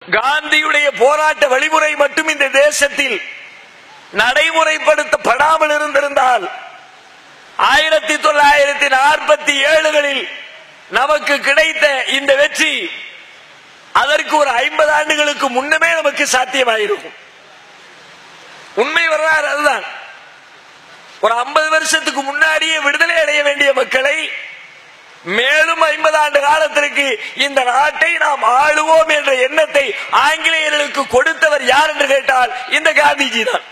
காந்தியுடைய போராட்ட வழிமுறை மட்டும் இந்த தேசத்தில் நடைமுறைப்படுத்தப்படாமல் இருந்திருந்தால் ஆயிரத்தி தொள்ளாயிரத்தி நாற்பத்தி ஏழுகளில் நமக்கு கிடைத்த இந்த வெற்றி அதற்கு ஒரு ஐம்பது ஆண்டுகளுக்கு முன்னமே நமக்கு சாத்தியமாயிருக்கும் உண்மை வரலாறு அதுதான் ஒரு ஐம்பது வருஷத்துக்கு முன்னாடியே விடுதலை அடைய வேண்டிய மக்களை மேலும் ஐம்பது ஆண்டு காலத்திற்கு இந்த நாட்டை நாம் ஆளுவோம் என்ற எண்ணத்தை ஆங்கிலேயர்களுக்கு கொடுத்தவர் யார் என்று கேட்டால் இந்த காந்திஜி தான்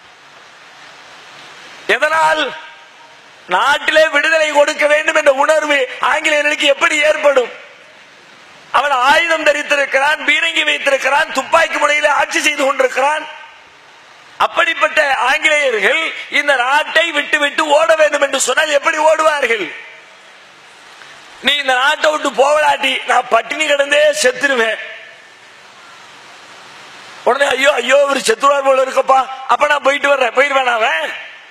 எதனால் நாட்டிலே விடுதலை கொடுக்க வேண்டும் என்ற உணர்வு ஆங்கிலேயர்களுக்கு எப்படி ஏற்படும் அவன் ஆயுதம் தரித்திருக்கிறான் பீரங்கி வைத்திருக்கிறான் துப்பாக்கி முனையில் ஆட்சி செய்து கொண்டிருக்கிறான் அப்படிப்பட்ட ஆங்கிலேயர்கள் இந்த நாட்டை விட்டு விட்டு ஓட வேண்டும் என்று சொன்னால் எப்படி ஓடுவார்கள் நீ இந்த நாட்டை விட்டு போகலாட்டி நான் பட்டினி கிடந்தே செத்துருவேன் உடனே ஐயோ ஐயோ இவர் செத்துருவார் போல இருக்கப்பா அப்ப நான் போயிட்டு வர்றேன் போயிடுவேன் அவன்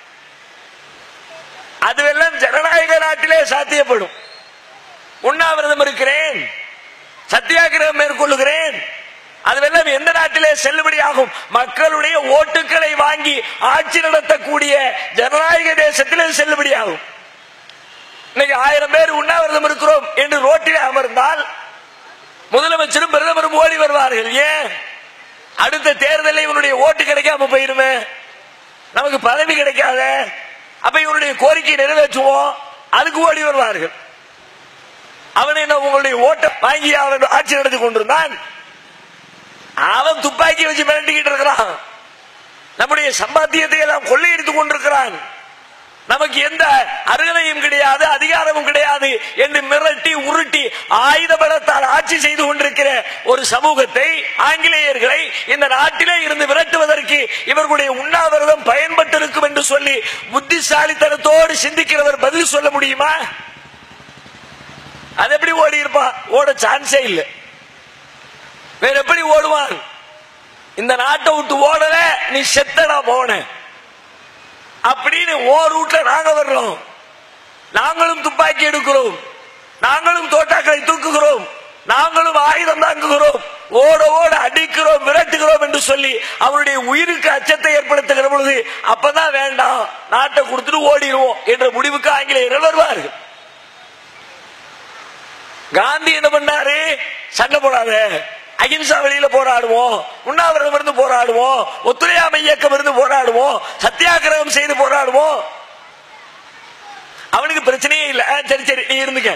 அதுவெல்லாம் ஜனநாயக நாட்டிலே சாத்தியப்படும் உண்ணாவிரதம் இருக்கிறேன் சத்தியாகிரகம் மேற்கொள்ளுகிறேன் அதுவெல்லாம் எந்த நாட்டிலே செல்லுபடியாகும் மக்களுடைய ஓட்டுக்களை வாங்கி ஆட்சி நடத்தக்கூடிய ஜனநாயக தேசத்தில் இது செல்லுபடியாகும் இன்னைக்கு ஆயிரம் பேர் உண்ணாவிரதம் இருக்கிறோம் என்று ரோட்டில் அமர்ந்தால் முதலமைச்சரும் பிரதமரும் ஓடி வருவார்கள் ஏன் அடுத்த தேர்தலில் இவனுடைய ஓட்டு கிடைக்காம போயிருமே நமக்கு பதவி கிடைக்காத அப்ப இவனுடைய கோரிக்கையை நிறைவேற்றுவோம் அதுக்கு ஓடி வருவார்கள் அவன் என்ன உங்களுடைய ஓட்டை வாங்கி அவன் ஆட்சி நடத்தி கொண்டிருந்தான் அவன் துப்பாக்கி வச்சு மிரட்டிக்கிட்டு இருக்கிறான் நம்முடைய சம்பாத்தியத்தை எல்லாம் கொள்ளையடித்துக் கொண்டிருக்கிறான் நமக்கு எந்த அருகதையும் கிடையாது அதிகாரமும் கிடையாது என்று மிரட்டி உருட்டி ஆயுத பலத்தால் ஆட்சி செய்து கொண்டிருக்கிற ஒரு சமூகத்தை ஆங்கிலேயர்களை இந்த நாட்டிலே இருந்து விரட்டுவதற்கு இவர்களுடைய உண்ணாவிரதம் பயன்பட்டிருக்கும் என்று சொல்லி புத்திசாலித்தனத்தோடு சிந்திக்கிறவர் பதில் சொல்ல முடியுமா அது எப்படி ஓடி இருப்பான் ஓட சான்ஸே இல்லை வேற எப்படி ஓடுவான் இந்த நாட்டை விட்டு ஓடல நீ செத்தடா போன அப்படின்னு ஓ ரூட்ல நாங்க வர்றோம் நாங்களும் துப்பாக்கி எடுக்கிறோம் நாங்களும் தோட்டாக்களை தூக்குகிறோம் நாங்களும் ஆயுதம் தாங்குகிறோம் ஓட ஓட அடிக்கிறோம் விரட்டுகிறோம் என்று சொல்லி அவருடைய உயிருக்கு அச்சத்தை ஏற்படுத்துகிற பொழுது அப்பதான் வேண்டாம் நாட்டை கொடுத்துட்டு ஓடிடுவோம் என்ற முடிவுக்கு ஆங்கிலேயர்கள் வருவார்கள் காந்தி என்ன பண்ணாரு சண்டை போடாத அகிம்சா வழியில போராடுவோம் உண்ணாவிரதம் இருந்து போராடுவோம் ஒத்துழையாமை இயக்கம் இருந்து போராடுவோம் சத்தியாகிரகம் செய்து போராடுவோம் அவனுக்கு பிரச்சனையே இல்ல ஆ, சரி சரி நீ இருந்துக்க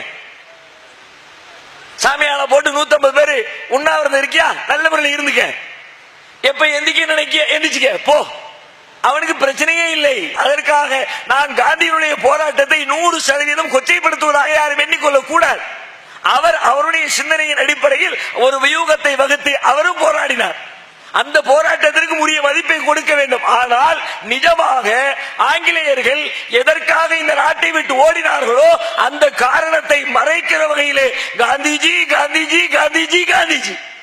சாமியால போட்டு நூத்தம்பது பேரு உண்ணாவிரதம் இருக்கியா நல்ல முறையில் இருந்துக்க எப்ப எந்திக்க நினைக்க எந்திரிச்சுக்க போ அவனுக்கு பிரச்சனையே இல்லை அதற்காக நான் காந்தியினுடைய போராட்டத்தை நூறு சதவீதம் கொச்சைப்படுத்துவதாக யாரும் எண்ணிக்கொள்ள கூடாது அவர் அவருடைய சிந்தனையின் அடிப்படையில் ஒரு வியூகத்தை வகுத்து அவரும் போராடினார் அந்த போராட்டத்திற்கு உரிய மதிப்பை கொடுக்க வேண்டும் ஆனால் நிஜமாக ஆங்கிலேயர்கள் எதற்காக இந்த நாட்டை விட்டு ஓடினார்களோ அந்த காரணத்தை மறைக்கிற வகையிலே காந்திஜி காந்திஜி காந்திஜி காந்திஜி